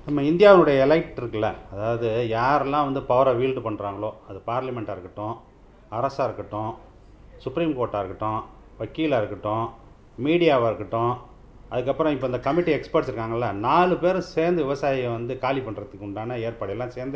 நம்ம இந்தியாவுடைய எலைட் இருக்குல்ல அதாவது யாரெல்லாம் வந்து பவரை வீல்டு பண்ணுறாங்களோ அது பார்லிமெண்ட்டாக இருக்கட்டும் அரசாக இருக்கட்டும் சுப்ரீம் கோர்ட்டாக இருக்கட்டும் வக்கீலாக இருக்கட்டும் மீடியாவாக இருக்கட்டும் அதுக்கப்புறம் இப்போ இந்த கமிட்டி எக்ஸ்பர்ட்ஸ் இருக்காங்கல்ல நாலு பேரும் சேர்ந்து விவசாயியை வந்து காலி பண்ணுறதுக்கு உண்டான ஏற்பாடு எல்லாம் சேர்ந்து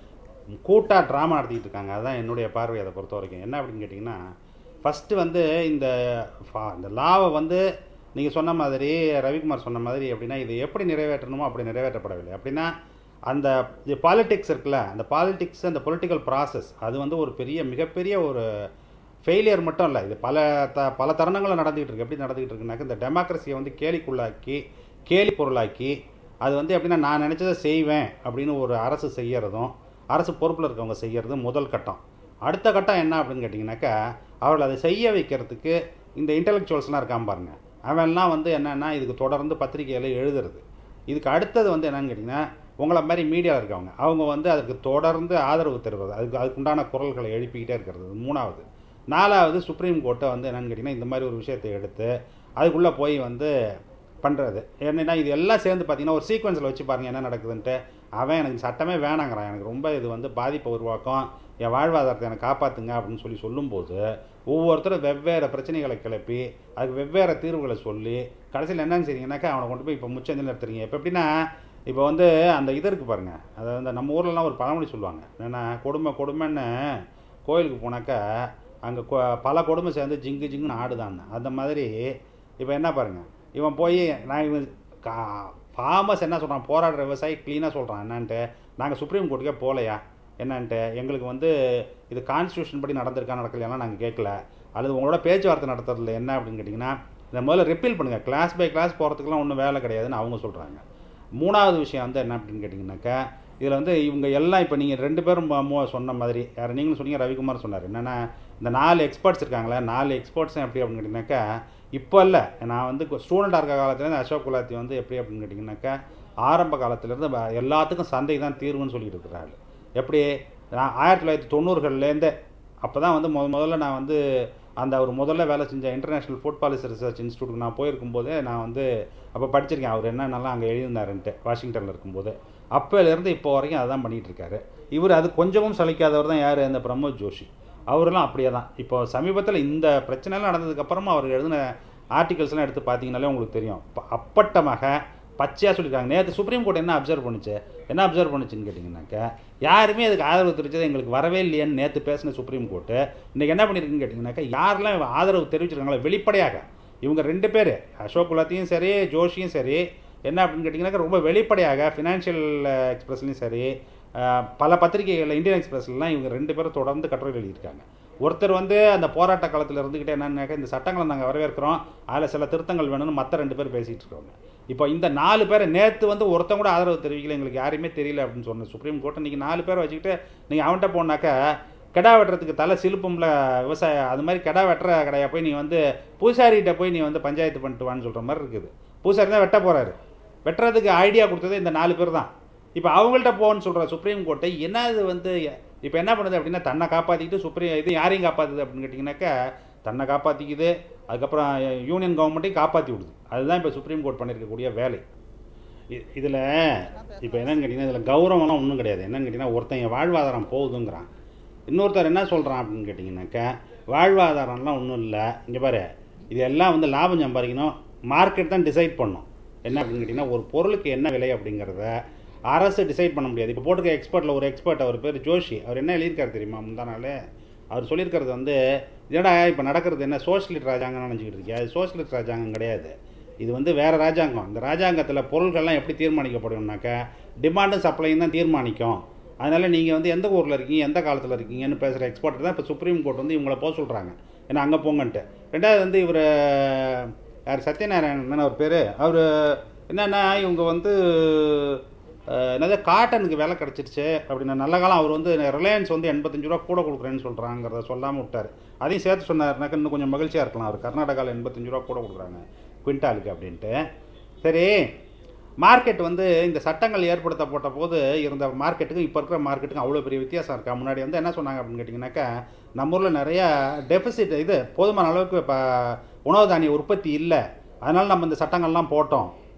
கூட்டாக ட்ராமா நடத்திட்டு இருக்காங்க அதுதான் என்னுடைய பார்வை அதை பொறுத்த வரைக்கும் என்ன அப்படின்னு கேட்டிங்கன்னா ஃபஸ்ட்டு வந்து இந்த ஃபா- இந்த லாவை வந்து நீங்கள் சொன்ன மாதிரி ரவிக்குமார் சொன்ன மாதிரி அப்படின்னா இது எப்படி நிறைவேற்றணுமோ அப்படி நிறைவேற்றப்படவில்லை அப்படின்னா அந்த இது பாலிடிக்ஸ் இருக்குல்ல அந்த பாலிடிக்ஸ் அந்த பொலிட்டிக்கல் ப்ராசஸ் அது வந்து ஒரு பெரிய மிகப்பெரிய ஒரு ஃபெயிலியர் மட்டும் இல்லை இது பல த பல தருணங்களும் நடந்துகிட்டு இருக்கு எப்படி நடந்துகிட்டு இருக்குனாக்க இந்த டெமோக்ரஸியை வந்து கேலிக்குள்ளாக்கி கேலி பொருளாக்கி அது வந்து எப்படின்னா நான் நினச்சதை செய்வேன் அப்படின்னு ஒரு அரசு செய்யறதும் அரசு பொறுப்பில் இருக்கவங்க செய்யறதும் முதல் கட்டம் அடுத்த கட்டம் என்ன அப்படின்னு கேட்டிங்கனாக்கா அவர்கள் அதை செய்ய வைக்கிறதுக்கு இந்த இன்டெலெக்சுவல்ஸ்லாம் இருக்காம பாருங்க அவன்லாம் வந்து என்னென்னா இதுக்கு தொடர்ந்து பத்திரிகையில் எழுதுறது இதுக்கு அடுத்தது வந்து என்னன்னு கேட்டிங்கன்னா உங்களை மாதிரி மீடியாவில் இருக்கவங்க அவங்க வந்து அதுக்கு தொடர்ந்து ஆதரவு தருவது அதுக்கு அதுக்குண்டான குரல்களை எழுப்பிக்கிட்டே இருக்கிறது இது மூணாவது நாலாவது சுப்ரீம் கோர்ட்டை வந்து என்னன்னு கேட்டிங்கன்னா இந்த மாதிரி ஒரு விஷயத்தை எடுத்து அதுக்குள்ளே போய் வந்து பண்ணுறது என்னன்னா இது எல்லாம் சேர்ந்து பார்த்தீங்கன்னா ஒரு சீக்வன்ஸில் வச்சு பாருங்கள் என்ன நடக்குதுன்ட்டு அவன் எனக்கு சட்டமே வேணாங்கிறான் எனக்கு ரொம்ப இது வந்து பாதிப்பை உருவாக்கும் என் வாழ்வாதாரத்தை எனக்கு காப்பாற்றுங்க அப்படின்னு சொல்லி சொல்லும்போது ஒவ்வொருத்தரும் வெவ்வேறு பிரச்சனைகளை கிளப்பி அதுக்கு வெவ்வேறு தீர்வுகளை சொல்லி கடைசியில் என்னன்னு செய்றீங்கன்னாக்கா அவனை கொண்டு போய் இப்போ முச்சந்தில் நிறுத்துறீங்க இப்போ எப்படின்னா இப்போ வந்து அந்த இது இருக்குது பாருங்கள் அதாவது அந்த நம்ம ஊர்லலாம் ஒரு பழமொழி சொல்லுவாங்க என்னென்னா கொடுமை கொடுமைன்னு கோயிலுக்கு போனாக்கா அங்கே பல கொடுமை சேர்ந்து ஜிங்கு ஜிங்குன்னு ஆடுதான்னு அந்த மாதிரி இப்போ என்ன பாருங்கள் இவன் போய் நான் இவன் கா ஃபார்மஸ் என்ன சொல்கிறான் போராடுற விவசாயி க்ளீனாக சொல்கிறான் என்னன்ட்டு நாங்கள் சுப்ரீம் கோர்ட்டுக்கே போகலையா என்னன்ட்டு எங்களுக்கு வந்து இது கான்ஸ்டியூஷன் படி நடந்திருக்கா நடக்கலையாலாம் நாங்கள் கேட்கல அல்லது உங்களோட பேச்சுவார்த்தை நடத்துறதுல என்ன அப்படின்னு கேட்டிங்கன்னா இதை முதல்ல ரிப்பீல் பண்ணுங்கள் கிளாஸ் பை கிளாஸ் போகிறதுக்குலாம் ஒன்றும் வேலை கிடையாதுன்னு அவங்க சொல்கிறாங்க மூணாவது விஷயம் வந்து என்ன அப்படின்னு கேட்டிங்கனாக்கா இதில் வந்து இவங்க எல்லாம் இப்போ நீங்கள் ரெண்டு பேரும் மொ- மொ- சொன்ன மாதிரி யார் நீங்களும் சொன்னீங்க ரவிக்குமார் சொன்னார் என்னென்னா இந்த நாலு எக்ஸ்பர்ட்ஸ் இருக்காங்களே நாலு எக்ஸ்பர்ட்ஸும் எப்படி அப்படின்னு கேட்டிங்கனாக்கா இப்போ இல்லை நான் வந்து ஸ்டூடெண்டாக இருக்க காலத்துலேருந்து அசோக் குலாத்தி வந்து எப்படி அப்படின்னு கேட்டிங்கனாக்கா ஆரம்ப காலத்துலேருந்து ப- எல்லாத்துக்கும் சந்தை தான் தீர்வுன்னு சொல்லிட்டு இருக்கிறாரு எப்படி நான் ஆயிரத்தி தொள்ளாயிரத்தி தொண்ணூறுகள்லேருந்தே அப்போ தான் வந்து முத முதல்ல நான் வந்து அந்த ஒரு முதல்ல வேலை செஞ்ச இன்டர்நேஷ்னல் ஃபுட் பாலிசி ரிசர்ச் இன்ஸ்டியூட்டுக்கு நான் போயிருக்கும்போதே நான் வந்து அப்போ படிச்சிருக்கேன் அவர் என்னென்னலாம் அங்கே எழுதினாருன்ட்டு வாஷிங்டனில் இருக்கும்போது அப்போலேருந்து இப்போ வரைக்கும் அதான் பண்ணிகிட்டு இருக்காரு இவர் அது கொஞ்சமும் சலிக்காதவர் தான் யார் இந்த பிரமோத் ஜோஷி அவரெல்லாம் அப்படியே தான் இப்போ சமீபத்தில் இந்த பிரச்சனைலாம் நடந்ததுக்கப்புறமா அவர் எழுதின ஆர்டிகல்ஸ்லாம் எடுத்து பார்த்தீங்கனாலே உங்களுக்கு தெரியும் ப- அப்பட்டமாக பச்சையாக சொல்லியிருக்காங்க நேற்று சுப்ரீம் கோர்ட் என்ன அப்சர்வ் பண்ணுச்சு என்ன அப்சர்வ் பண்ணுச்சுன்னு கேட்டிங்கனாக்கா யாருமே அதுக்கு ஆதரவு தெரிவிச்சது எங்களுக்கு வரவே இல்லையேன்னு நேற்று பேசின சுப்ரீம் கோர்ட்டு இன்றைக்கி என்ன பண்ணியிருக்குன்னு கேட்டிங்கனாக்கா யாரெல்லாம் இவ ஆதரவு தெரிவிச்சிருக்காங்களோ வெளிப்படையாக இவங்க ரெண்டு பேர் அசோக் குலாத்தையும் சரி ஜோஷியும் சரி என்ன அப்படின்னு கேட்டிங்கனாக்கா ரொம்ப வெளிப்படையாக ஃபினான்ஷியல் எக்ஸ்பிரஸ்லையும் சரி அஹ், பல பத்திரிகைகளில் இந்தியன் எக்ஸ்பிரஸ்லாம் இவங்க ரெண்டு பேரும் தொடர்ந்து கட்டுரை எழுதியிருக்காங்க ஒருத்தர் வந்து அந்த போராட்ட காலத்தில் இருந்துக்கிட்டே என்னன்னாக்கா இந்த சட்டங்களை நாங்கள் வரவேற்கிறோம் அதில் சில திருத்தங்கள் வேணும்னு மற்ற ரெண்டு பேர் பேசிகிட்டு இருக்காங்க இப்போ இந்த நாலு பேர் நேற்று வந்து ஒருத்தன் கூட ஆதரவு தெரிவிக்கல எங்களுக்கு யாருமே தெரியல அப்படின்னு சொன்ன சுப்ரீம் கோர்ட் இன்றைக்கி நாலு பேர் வச்சுக்கிட்டு நீங்கள் அவன்கிட்ட போனாக்கா கெடா வெட்டுறதுக்கு தலை சிலுப்பும்ல விவசாய அது மாதிரி கெடா வெட்டுற கடையை போய் நீ வந்து பூசாரிகிட்ட போய் நீ வந்து பஞ்சாயத்து பண்ணிட்டு வான்னு சொல்கிற மாதிரி இருக்குது பூசாரி தான் வெட்ட போகிறாரு வெட்டுறதுக்கு ஐடியா கொடுத்தது இந்த நாலு பேர் தான் இப்போ அவங்கள்ட்ட போன்னு சொல்கிற சுப்ரீம் கோர்ட்டை என்ன இது வந்து இப்போ என்ன பண்ணுது அப்படின்னா தன்னை காப்பாற்றிக்கிட்டு சுப்ரீம் இது யாரையும் காப்பாற்றுது அப்படின்னு கேட்டிங்கனாக்கா தன்னை காப்பாற்றிக்குது அதுக்கப்புறம் யூனியன் கவர்மெண்ட்டையும் காப்பாற்றி விடுது அதுதான் இப்போ சுப்ரீம் கோர்ட் பண்ணியிருக்கக்கூடிய வேலை இதில் இப்போ என்னன்னு கேட்டிங்கன்னா இதில் கௌரவம்லாம் ஒன்றும் கிடையாது என்னன்னு கேட்டிங்கன்னா ஒருத்தன் என் வாழ்வாதாரம் போகுதுங்கிறான் இன்னொருத்தர் என்ன சொல்கிறான் அப்படின்னு கேட்டிங்கனாக்கா வாழ்வாதாரம்லாம் ஒன்றும் இல்லை இங்கே பாரு இதெல்லாம் வந்து லாபம் சம்பாதிக்கணும் மார்க்கெட் தான் டிசைட் பண்ணும் என்ன அப்படின்னு கேட்டிங்கன்னா ஒரு பொருளுக்கு என்ன விலை அப்படிங்கிறத அரசு டிசைட் பண்ண முடியாது இப்போ போட்டிருக்க எக்ஸ்பர்ட்டில் ஒரு எக்ஸ்பர்ட் அவர் பேர் ஜோஷி அவர் என்ன எழுதியிருக்காரு தெரியுமா முந்தா நாள் அவர் சொல்லியிருக்கிறது வந்து என்னடா இப்போ நடக்கிறது என்ன சோஷியலிஸ்ட் ராஜாங்கம் நினச்சிக்கிட்டு இருக்கியா அது சோஷியலிஸ்ட் ராஜாங்கம் கிடையாது இது வந்து வேறு ராஜாங்கம் இந்த ராஜாங்கத்தில் பொருள்கள்லாம் எப்படி தீர்மானிக்கப்படும்னாக்கா டிமாண்டும் சப்ளையும் தான் தீர்மானிக்கும் அதனால் நீங்கள் வந்து எந்த ஊரில் இருக்கீங்க எந்த காலத்தில் இருக்கீங்கன்னு பேசுகிற எக்ஸ்பர்ட் தான் இப்போ சுப்ரீம் கோர்ட் வந்து இவங்கள போக சொல்கிறாங்க ஏன்னா அங்கே போங்கன்ட்டு ரெண்டாவது வந்து இவர் யார் சத்யநாராயணன் அவர் பேர் அவர் என்னென்னா இவங்க வந்து அஹ், என்னது காட்டனுக்கு விலை கிடச்சிருச்சு அப்படின்னா நல்ல காலம் அவர் வந்து ரிலையன்ஸ் வந்து எண்பத்தஞ்சு ரூபா கூட கொடுக்குறேன்னு சொல்கிறாங்கிறத சொல்லாமல் விட்டார் அதையும் சேர்த்து சொன்னார்னாக்க இன்னும் கொஞ்சம் மகிழ்ச்சியாக இருக்கலாம் அவர் கர்நாடகாவில் எண்பத்தஞ்சு ரூபா கூட கொடுக்குறாங்க குவிண்டாலுக்கு அப்படின்ட்டு சரி மார்க்கெட் வந்து இந்த சட்டங்கள் ஏற்படுத்தப்பட்ட போது இருந்த மார்க்கெட்டுக்கும் இப்போ இருக்கிற மார்க்கெட்டுக்கும் அவ்வளோ பெரிய வித்தியாசம் இருக்கா முன்னாடி வந்து என்ன சொன்னாங்க அப்படின்னு கேட்டிங்கனாக்கா நம்ம ஊரில் நிறைய டெபிசிட் இது போதுமான அளவுக்கு இப்போ உணவு தானிய உற்பத்தி இல்லை அதனால் நம்ம இந்த சட்டங்கள்லாம் போட்டோம்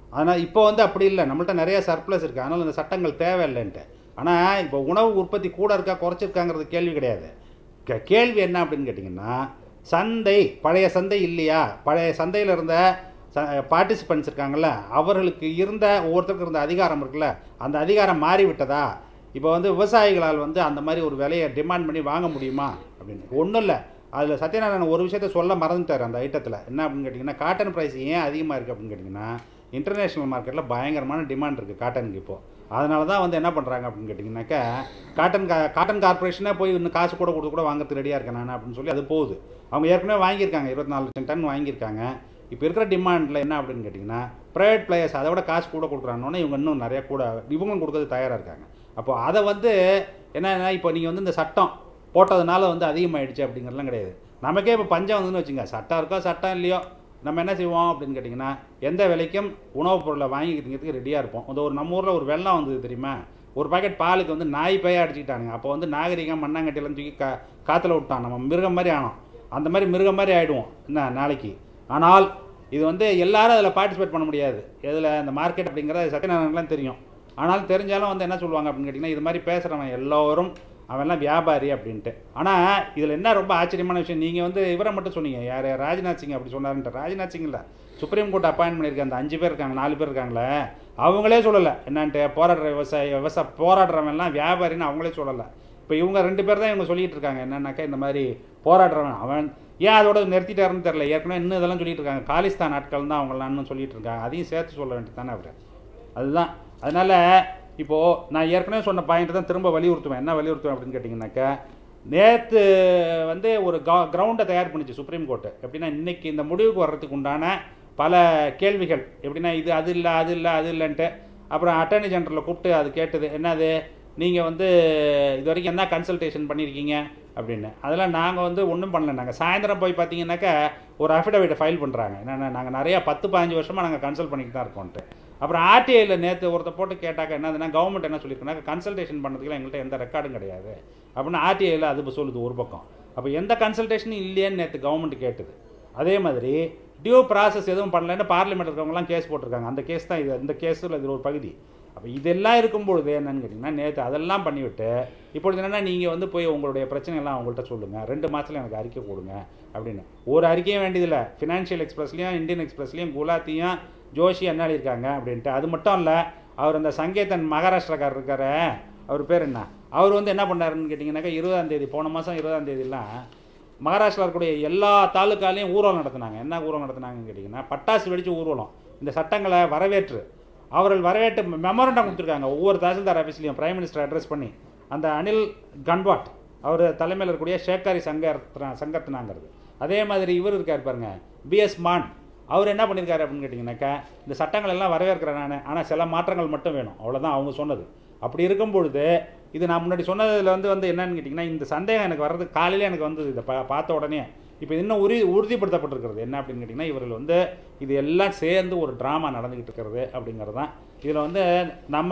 ஆனால் இப்போ வந்து அப்படி இல்லை நம்மள்ட்ட நிறைய சர்ப்ளஸ் இருக்குது அதனால் இந்த சட்டங்கள் தேவையில்லைன்ட்டு ஆனால் இப்போ உணவு உற்பத்தி கூட இருக்கா குறைச்சிருக்காங்கிறது கேள்வி கிடையாது கே- கேள்வி என்ன அப்படின்னு கேட்டிங்கன்னா சந்தை பழைய சந்தை இல்லையா பழைய சந்தையில் இருந்த பார்ட்டிசிபெண்ட்ஸ் இருக்காங்கல்ல அவர்களுக்கு இருந்த ஒவ்வொருத்தருக்கும் இருந்த அதிகாரம் இருக்குல்ல அந்த அதிகாரம் மாறிவிட்டதா இப்போ வந்து விவசாயிகளால் வந்து அந்த மாதிரி ஒரு விலையை டிமாண்ட் பண்ணி வாங்க முடியுமா அப்படின்னு ஒன்றும் இல்லை அதில் சத்யநாராயணன் ஒரு விஷயத்த சொல்ல மறந்துட்டார் அந்த ஐட்டத்தில் என்ன அப்படின்னு கேட்டிங்கன்னா காட்டன் ப்ரைஸ் ஏன் அதிகமாக இருக்குது அப்படின்னு கேட்டிங்கன்னா இன்டர்நேஷ்னல் மார்க்கெட்டில் பயங்கரமான டிமாண்ட் இருக்குது காட்டனுக்கு இப்போது அதனால தான் வந்து என்ன பண்ணுறாங்க அப்படின்னு கேட்டிங்கனாக்கா காட்டன் கா காட்டன் கார்பரேஷனே போய் இன்னும் காசு கூட கொடுத்து கூட வாங்குறதுக்கு ரெடியாக இருக்கேன் நான் அப்படின்னு சொல்லி அது போகுது அவங்க ஏற்கனவே வாங்கியிருக்காங்க இருபத்தி நாலு லட்சம் டன் வாங்கியிருக்காங்க இப்போ இருக்கிற டிமாண்டில் என்ன அப்படின்னு கேட்டிங்கன்னா ப்ரைவேட் பிளேயர்ஸ் அதை விட காசு கூட கொடுக்குறாங்கன்னு இவங்க இன்னும் நிறைய கூட இவங்களும் கொடுக்கறது தயாராக இருக்காங்க அப்போ அதை வந்து என்னன்னா இப்போ நீங்கள் வந்து இந்த சட்டம் போட்டதுனால வந்து அதிகமாகிடுச்சு அப்படிங்கிறதுலாம் கிடையாது நமக்கே இப்போ பஞ்சம் வந்துன்னு வச்சுங்க சட்டம் இருக்கோ சட்டம் இல்லையோ நம்ம என்ன செய்வோம் அப்படின்னு கேட்டிங்கன்னா எந்த விலைக்கும் உணவுப் பொருளை வாங்கிக்கிறதுக்கு ரெடியாக இருப்போம் அந்த ஒரு நம்ம ஊரில் ஒரு வெள்ளம் வந்தது தெரியுமா ஒரு பாக்கெட் பாலுக்கு வந்து நாய் பைய அடிச்சுக்கிட்டானுங்க அப்போ வந்து நாகரிகம் மண்ணாங்கட்டியெல்லாம் தூக்கி கா காற்றுல விட்டான் நம்ம மிருகம் மாதிரி ஆனோம் அந்த மாதிரி மிருகம் மாதிரி ஆகிடுவோம் என்ன நாளைக்கு ஆனால் இது வந்து எல்லாரும் அதில் பார்ட்டிசிபேட் பண்ண முடியாது எதில் இந்த மார்க்கெட் அப்படிங்கிறது சத்யநாராயணன்லாம் தெரியும் ஆனால் தெரிஞ்சாலும் வந்து என்ன சொல்லுவாங்க அப்படின்னு கேட்டிங்கன்னா இது மாதிரி பேசுகிறவன் எல்லோரும் அவன்லாம் வியாபாரி அப்படின்ட்டு ஆனால் இதில் என்ன ரொம்ப ஆச்சரியமான விஷயம் நீங்கள் வந்து இவரை மட்டும் சொன்னீங்க யார் ராஜ்நாத் சிங் அப்படி சொன்னாருன்ட்டு ராஜ்நாத் சிங் இல்லை சுப்ரீம் கோர்ட் அப்பாயின்ட் பண்ணியிருக்க அந்த அஞ்சு பேர் இருக்காங்க நாலு பேர் இருக்காங்களே அவங்களே சொல்லலை என்னன்ட்டு போராடுற விவசாயி விவசாய போராடுறவன்லாம் வியாபாரின்னு அவங்களே சொல்லலை இப்போ இவங்க ரெண்டு பேர் தான் இவங்க சொல்லிட்டு இருக்காங்க என்னன்னாக்கா இந்த மாதிரி போராடுறவன் அவன் ஏன் அதோட நிறுத்திட்டாருன்னு தெரில ஏற்கனவே இன்னும் இதெல்லாம் சொல்லிட்டு இருக்காங்க காலிஸ்தான் நாட்கள் தான் அவங்களாம் இன்னும் சொல்லிட்டு இருக்காங்க அதையும் சேர்த்து சொல்ல வேண்டியது தானே அவர் அதுதான் அதனால் இப்போது நான் ஏற்கனவே சொன்ன பாயிண்ட் தான் திரும்ப வலியுறுத்துவேன் என்ன வலியுறுத்துவேன் அப்படின்னு கேட்டிங்கனாக்கா நேற்று வந்து ஒரு கிரவுண்டை தயார் பண்ணிச்சு சுப்ரீம் கோர்ட்டு எப்படின்னா இன்னைக்கு இந்த முடிவுக்கு வர்றதுக்கு உண்டான பல கேள்விகள் எப்படின்னா இது அது இல்லை அது இல்லை அது இல்லைன்ட்டு அப்புறம் அட்டர்னி ஜெனரலில் கூப்பிட்டு அது கேட்டது என்னது நீங்கள் வந்து இது வரைக்கும் என்ன கன்சல்டேஷன் பண்ணியிருக்கீங்க அப்படின்னு அதெல்லாம் நாங்கள் வந்து ஒன்றும் பண்ணல நாங்கள் சாயந்தரம் போய் பார்த்தீங்கன்னாக்கா ஒரு அஃபிடவிட்டை ஃபைல் பண்ணுறாங்க என்னென்ன நாங்கள் நிறையா பத்து பதினஞ்சு வருஷமாக நாங்கள் கன்சல்ட் பண்ணிக்கிட்டு தான் இருக்கோன்ட்டு அப்புறம் ஆர்டிஐயில் நேற்று ஒருத்த போட்டு கேட்டாக்க என்னதுன்னா கவர்மெண்ட் என்ன சொல்லியிருக்குன்னா கன்சல்டேஷன் பண்ணுறதுக்குலாம் எங்கள்கிட்ட எந்த ரெக்கார்டும் கிடையாது அப்படின்னு ஆர்டிஐயில் அது இப்ப சொல்லுது ஒரு பக்கம் அப்போ எந்த கன்சல்டேஷனும் இல்லையேன்னு நேற்று கவர்மெண்ட் கேட்டுது அதே மாதிரி டியூ ப்ராசஸ் எதுவும் பண்ணலன்னு பார்லிமெண்ட் இருக்கவங்கலாம் கேஸ் போட்டிருக்காங்க அந்த கேஸ் தான் இது இந்த கேஸில் இது ஒரு பகுதி அப்போ இதெல்லாம் இருக்கும்பொழுது என்னன்னு கேட்டிங்கன்னா நேற்று அதெல்லாம் பண்ணிவிட்டு இப்பொழுது என்னென்னா நீங்கள் வந்து போய் உங்களுடைய பிரச்சனையெல்லாம் அவங்கள்ட்ட சொல்லுங்கள் ரெண்டு மாதத்தில் எனக்கு அறிக்கை கொடுங்க அப்படின்னு ஒரு அறிக்கையும் வேண்டியதில்லை ஃபினான்ஷியல் எக்ஸ்பிரஸ்லையும் இந்தியன் எக்ஸ்பிரஸ்லையும் குலாத்தியும் ஜோஷி என்ன இருக்காங்க அப்படின்ட்டு அது மட்டும் இல்லை அவர் அந்த சங்கேதன் மகாராஷ்டிரக்காரர் இருக்காரு அவர் பேர் என்ன அவர் வந்து என்ன பண்ணாருன்னு கேட்டிங்கன்னாக்கா இருபதாம் தேதி போன மாதம் இருபதாம் தேதியெல்லாம் மகாராஷ்டிரா இருக்கக்கூடிய எல்லா தாலுக்காலையும் ஊர்வலம் நடத்துனாங்க என்ன ஊர்வலம் நடத்துனாங்கன்னு கேட்டிங்கன்னா பட்டாசு வெடித்து ஊர்வலம் இந்த சட்டங்களை வரவேற்று அவர்கள் வரவேற்று மெமரண்டம் கொடுத்துருக்காங்க ஒவ்வொரு தாசில்தார் ஆஃபீஸ்லையும் பிரைம் மினிஸ்டர் அட்ரஸ் பண்ணி அந்த அனில் கன்வாட் அவர் தலைமையில் இருக்கக்கூடிய ஷேக்காரி சங்கர் சங்கர்த்தனாங்கிறது அதே மாதிரி இவர் இருக்கார் பாருங்க பிஎஸ் மான் அவர் என்ன பண்ணியிருக்காரு அப்படின்னு கேட்டிங்கனாக்கா இந்த சட்டங்கள் எல்லாம் வரவேற்கிறேன் நான் ஆனால் சில மாற்றங்கள் மட்டும் வேணும் அவ்வளோதான் அவங்க சொன்னது அப்படி இருக்கும் பொழுது இது நான் முன்னாடி சொன்னதில் வந்து வந்து என்னன்னு கேட்டிங்கன்னா இந்த சந்தேகம் எனக்கு வர்றது காலையில் எனக்கு வந்தது இதை பா பார்த்த உடனே இப்போ இன்னும் உறுதி உறுதிப்படுத்தப்பட்டிருக்கிறது என்ன அப்படின்னு கேட்டிங்கன்னா இவர்கள் வந்து இது எல்லாம் சேர்ந்து ஒரு ட்ராமா நடந்துக்கிட்டு இருக்கிறது அப்படிங்கிறது தான் இதில் வந்து நம்ம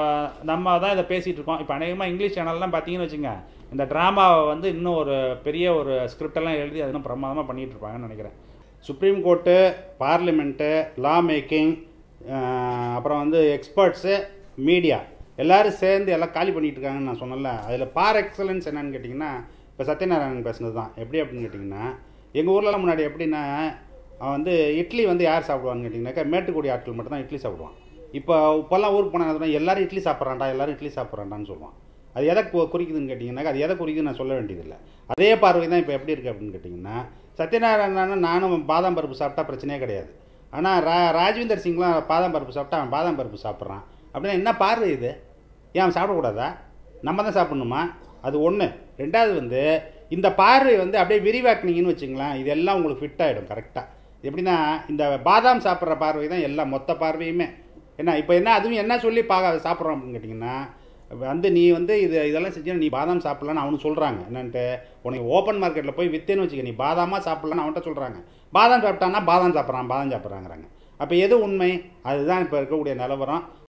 நம்ம தான் இதை பேசிகிட்டு இருக்கோம் இப்போ அநேகமாக இங்கிலீஷ் சேனல்லாம் பார்த்தீங்கன்னு வச்சுங்க இந்த ட்ராமாவை வந்து இன்னும் ஒரு பெரிய ஒரு ஸ்கிரிப்டெல்லாம் எழுதி அது இன்னும் பிரமாதமாக பண்ணிகிட்டு இருப்பாங்கன்னு நினைக்கிறேன் supreme court parliament law making அப்புறம் வந்து எக்ஸ்பர்ட்ஸு மீடியா எல்லாரும் சேர்ந்து எல்லாம் காலி பண்ணிட்டு இருக்காங்கன்னு நான் சொன்னல அதில் பார் எக்ஸலன்ஸ் என்னன்னு கேட்டிங்கன்னா இப்போ சத்யநாராயணன் பேசுனது தான் எப்படி அப்படின்னு கேட்டிங்கன்னா எங்கள் ஊர்லலாம் முன்னாடி எப்படின்னா அவன் வந்து இட்லி வந்து யார் சாப்பிடுவான்னு கேட்டிங்கனாக்கா மேட்டுக்குடி ஆட்கள் மட்டும் தான் இட்லி சாப்பிடுவான் இப்போ இப்போல்லாம் ஊருக்கு போனால் எல்லாரும் இட்லி சாப்பிட்றான்டா எல்லாரும் இட்லி சாப்பிட்றான்டான்னு சொல்லுவான் அது எதை கு- குறிக்குதுன்னு கேட்டிங்கன்னாக்கா அது எதை குறிக்குதுன்னு நான் சொல்ல வேண்டியதில்லை அதே பார்வை தான் இப்போ எப்படி இருக்குது அப்படின்னு கேட்டிங்கன்னா சத்யநாராயணன் நானும் பாதாம் பருப்பு சாப்பிட்டா பிரச்சனையே கிடையாது ஆனால் ரா ராஜ்விந்தர் சிங்லாம் பாதாம் பருப்பு சாப்பிட்டா அவன் பாதாம் பருப்பு சாப்பிட்றான் அப்படின்னா என்ன பார்வை இது ஏன் அவன் சாப்பிடக்கூடாதா நம்ம தான் சாப்பிடணுமா அது ஒன்று ரெண்டாவது வந்து இந்த பார்வை வந்து அப்படியே விரிவாக்குனீங்கன்னு வச்சுங்களேன் இதெல்லாம் உங்களுக்கு ஃபிட் ஆகிடும் கரெக்டாக எப்படின்னா இந்த பாதாம் சாப்பிட்ற பார்வை தான் எல்லாம் மொத்த பார்வையுமே என்ன இப்போ என்ன அதுவும் என்ன சொல்லி பா சாப்பிட்றோம் அப்படின்னு கேட்டிங்கன்னா வந்து நீ வந்து இது இதெல்லாம் செஞ்சு நீ பாதாம் சாப்பிட்லான்னு அவனு சொல்கிறாங்க என்னன்ட்டு உனக்கு ஓப்பன் மார்க்கெட்டில் போய் வித்தேன்னு வச்சுக்க நீ பாதாமாக சாப்பிட்லான்னு அவன்கிட்ட சொல்கிறாங்க பாதாம் சாப்பிட்டான்னா பாதாம் சாப்பிட்றான் பாதாம் சாப்பிட்றாங்கிறாங்க அப்போ எது உண்மை அதுதான் இப்போ இருக்கக்கூடிய நிலவரம்